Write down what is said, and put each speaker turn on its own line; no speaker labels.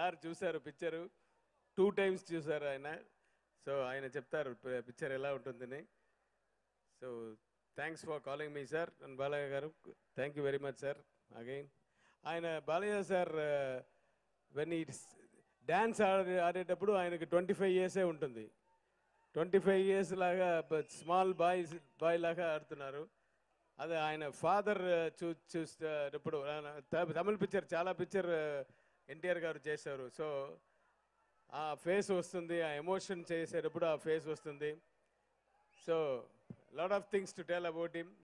sir చూశారు picture two times చూశారు ఆయన సో ఆయన చెప్తారు పిక్చర్ ఎలా ఉంటుందని సో థ్యాంక్స్ ఫర్ కాలింగ్ మీ sir and Balayya garu thank you very much sir again ఆయన బాలయ్య సార్ వెన్ ఈ డ్యాన్స్ ఆడే ఆడేటప్పుడు ఆయనకి ట్వంటీ ఫైవ్ ఇయర్సే ఉంటుంది ట్వంటీ ఫైవ్ ఇయర్స్ లాగా స్మాల్ బాయ్ బాయ్ లాగా ఆడుతున్నారు అదే ఆయన ఫాదర్ చూ చూసేటప్పుడు ఆయన త- తమిళ పిక్చర్ చాలా పిక్చర్ ఎన్టీఆర్ గారు చేశారు సో ఆ ఫేస్ వస్తుంది ఆ ఎమోషన్ చేసేటప్పుడు ఆ ఫేస్ వస్తుంది so lot of things to tell about him